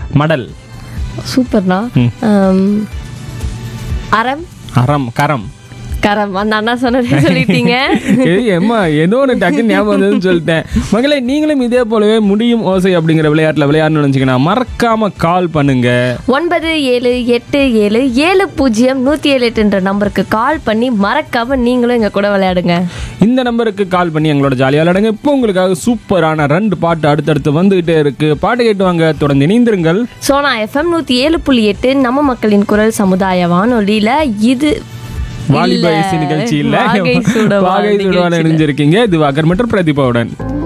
மடல் சூப்பர்ண்ணா ம். ஆம், அறம் அறம் கரம் கரம் அந்த அண்ணா சொன்னதே சொல்லிட்டீங்க ஏய் எம்மா ஏதோ ஒன்று டக்குன்னு ஞாபகம் வந்ததுன்னு சொல்லிட்டேன் மகளே நீங்களும் இதே போலவே முடியும் ஓசை அப்படிங்கிற விளையாட்டில் விளையாடணும்னு நினச்சிங்கன்னா மறக்காம கால் பண்ணுங்க ஒன்பது ஏழு எட்டு ஏழு ஏழு பூஜ்ஜியம் நூற்றி ஏழு எட்டுன்ற நம்பருக்கு கால் பண்ணி மறக்காம நீங்களும் எங்க கூட விளையாடுங்க இந்த நம்பருக்கு கால் பண்ணி எங்களோட ஜாலியாக விளையாடுங்க இப்போ உங்களுக்காக சூப்பரான ரெண்டு பாட்டு அடுத்தடுத்து வந்துகிட்டே இருக்கு பாட்டு கேட்டு வாங்க தொடர்ந்து இணைந்திருங்கள் சோனா எஃப்எம் நூற்றி ஏழு புள்ளி எட்டு நம்ம மக்களின் குரல் சமுதாய வானொலியில இது வாலிப இல்ல, இசை நிகழ்ச்சியில் வாகை சூட வாகை சுடுவான நிகழ்ச்சியில. இணைஞ்சிருக்கீங்க இது வாகர் மற்றும் பிரதீபாவுடன்